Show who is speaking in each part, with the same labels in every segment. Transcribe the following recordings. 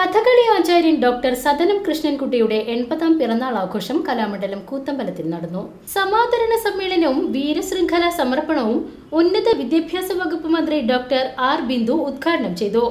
Speaker 1: കഥകളി ആചാര്യൻ ഡോക്ടർ സദനം കൃഷ്ണൻകുട്ടിയുടെ എൺപതാം പിറന്നാൾ ആഘോഷം കലാമണ്ഡലം കൂത്തമ്പലത്തിൽ നടന്നു സമാദരണ സമ്മേളനവും വീരശൃംഖല സമർപ്പണവും ഉന്നത വിദ്യാഭ്യാസ വകുപ്പ് മന്ത്രി ഡോക്ടർ ആർ ബിന്ദു ഉദ്ഘാടനം ചെയ്തു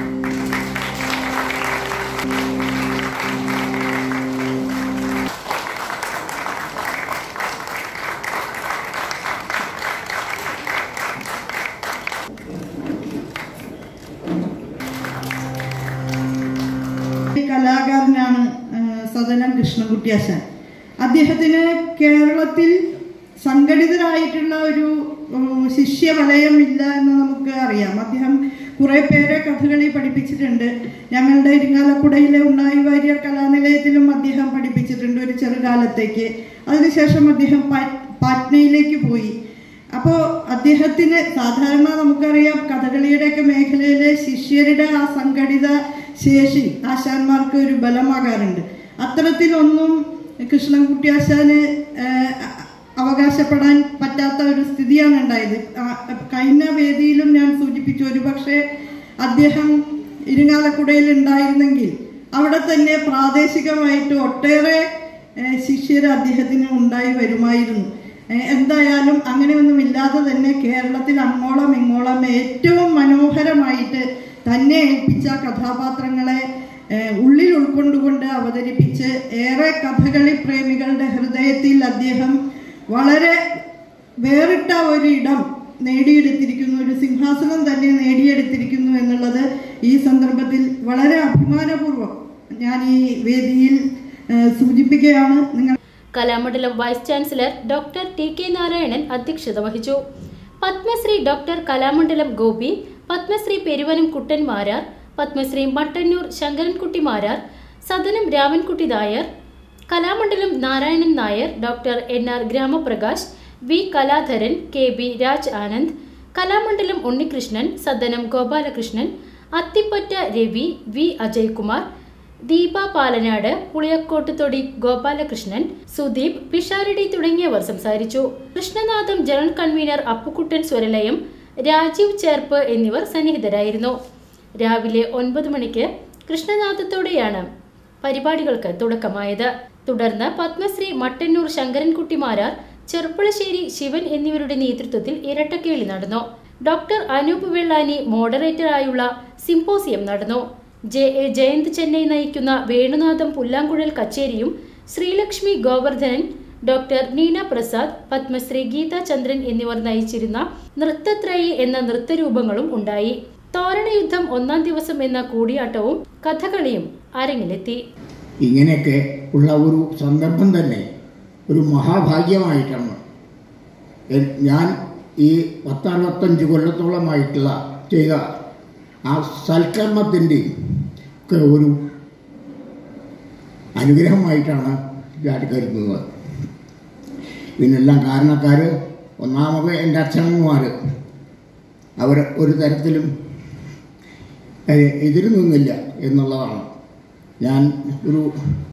Speaker 2: കലാകാരനാണ് ആ, സദനം കൃഷ്ണൻകുട്ടിയാശാൻ അദ്ദേഹത്തിന് കേരളത്തിൽ സംഘടിതരായിട്ടുള്ള ഒരു ഉം, ശിഷ്യവലയം ഇല്ല എന്ന് നമുക്ക് അറിയാം അദ്ദേഹം കുറെ പേരെ കഥകളി പഠിപ്പിച്ചിട്ടുണ്ട് ഞങ്ങളുടെ ഇരിങ്ങാലക്കുടയിലെ ഉണ്ണായി വാര്യർ കലാനിലയത്തിലും അദ്ദേഹം പഠിപ്പിച്ചിട്ടുണ്ട് ഒരു ചെറുകാലത്തേക്ക് അതിനുശേഷം അദ്ദേഹം പാ- പാറ്റ്നയിലേക്ക് പോയി അപ്പോൾ അദ്ദേഹത്തിന് സാധാരണ നമുക്കറിയാം കഥകളിയുടെയൊക്കെ മേഖലയിലെ ശിഷ്യരുടെ ആ സംഘടിത ശേഷി ആശാന്മാർക്ക് ഒരു ബലമാകാറുണ്ട് അത്തരത്തിലൊന്നും കൃഷ്ണൻകുട്ടി ആശാന് ഏഹ്, അ- അവകാശപ്പെടാൻ പറ്റാത്ത ഒരു സ്ഥിതിയാണ് ഉണ്ടായത് ആ, കഴിഞ്ഞ വേദിയിലും ഞാൻ സൂചിപ്പിച്ചു ഒരു പക്ഷേ അദ്ദേഹം ഇരിങ്ങാലക്കുടയിൽ ഉണ്ടായിരുന്നെങ്കിൽ അവിടെ തന്നെ പ്രാദേശികമായിട്ട് ഒട്ടേറെ ഏഹ്, ശിഷ്യർ അദ്ദേഹത്തിന് ഉണ്ടായി വരുമായിരുന്നു ഏഹ്, എന്തായാലും അങ്ങനെയൊന്നും ഇല്ലാതെ തന്നെ കേരളത്തിൽ അങ്ങോളം ഇങ്ങോളം ഏറ്റവും മനോഹരമായിട്ട് തന്നെ ഏൽപ്പിച്ച കഥാപാത്രങ്ങളെ ഏഹ്, ഉള്ളിൽ ഉൾക്കൊണ്ടുകൊണ്ട് അവതരിപ്പിച്ച് ഏറെ കഥകളി പ്രേമികളുടെ ഹൃദയത്തിൽ അദ്ദേഹം വളരെ വേറിട്ട ഒരു ഇടം നേടിയെടുത്തിരിക്കുന്നു ഒരു സിംഹാസനം തന്നെ നേടിയെടുത്തിരിക്കുന്നു എന്നുള്ളത് ഈ സന്ദർഭത്തിൽ വളരെ അഭിമാനപൂർവ്വം ഞാൻ ഈ വേദിയിൽ ഏഹ്, സൂചിപ്പിക്കുകയാണ് നിങ്ങൾ
Speaker 1: Kalamandalam vice chancellor doctor T K Narayanan അധ്യക്ഷത വഹിച്ചു Padmashri doctor Kalamandalam Gopi Padmashri Peruvanam Kuttan Marar Padmashri Mattannur Sankarankutty Marar Sadanam Ramankutty Nair Kalamandalam Narayanan Nair doctor N R Gramaprakash V Kaladharan K B Raj Anand Kalamandalam Unnikrishnan Sadanam Gopalakrishnan Athippatta Ravi V Ajaykumar Deepa Palanad Puliyakkottu Thodi Gopalakrishnan Sudeep Pisharody തുടങ്ങിയവർ സംസാരിച്ചു കൃഷ്ണനാഥം ജനറൽ കൺവീനർ അപ്പുക്കുട്ടൻ സ്വരലയം രാജീവ് ചേർപ്പ് എന്നിവർ സന്നിഹിതരായിരുന്നു രാവിലെ ഒൻപത് മണിക്ക് കൃഷ്ണനാഥത്തോടെയാണ് പരിപാടികൾക്ക് തുടക്കമായത് തുടർന്ന് പത്മശ്രീ മട്ടന്നൂർ ശങ്കരൻകുട്ടി മാരാർ ചെറുപ്പളശ്ശേരി ശിവൻ എന്നിവരുടെ നേതൃത്വത്തിൽ ഇരട്ടക്കേളി നടന്നു ഡോക്ടർ അനൂപ് വെള്ളാനി മോഡറേറ്ററായുള്ള സിംപോസിയം നടന്നു ജെ എ ജയന്ത് ചെന്നൈ നയിക്കുന്ന വേണുനാഥം പുല്ലാങ്കുഴൽ കച്ചേരിയും ശ്രീലക്ഷ്മി ഗോവർദ്ധനൻ ഡോക്ടർ നീന പ്രസാദ് പത്മശ്രീ ഗീത ചന്ദ്രൻ എന്നിവർ നയിച്ചിരുന്ന നൃത്തത്രയി എന്ന നൃത്തരൂപങ്ങളും ഉണ്ടായി തോരണയുദ്ധം ഒന്നാം ദിവസം എന്ന കൂടിയാട്ടവും കഥകളിയും അരങ്ങിലെത്തി
Speaker 3: ഇങ്ങനെയൊക്കെ ഉള്ള ഒരു സന്ദർഭം തന്നെ ഒരു മഹാഭാഗ്യമായിട്ടാണ് എ- ഞാൻ ഈ പത്തറുപത്തഞ്ച് കൊല്ലത്തോളമായിട്ടുള്ള ചെയ്ത ആ സൽക്കർമ്മത്തിൻ്റെ ഒക്കെ ഒരു അനുഗ്രഹമായിട്ടാണ് ഞാൻ കരുതുന്നത് ഇതിനെല്ലാം കാരണക്കാർ ഒന്നാമത് എൻ്റെ അച്ഛനമ്മമാർ അവർ ഒരു തരത്തിലും ഏഹ്, എതിര് നിന്നില്ല എന്നുള്ളതാണ് ഞാൻ ഒരു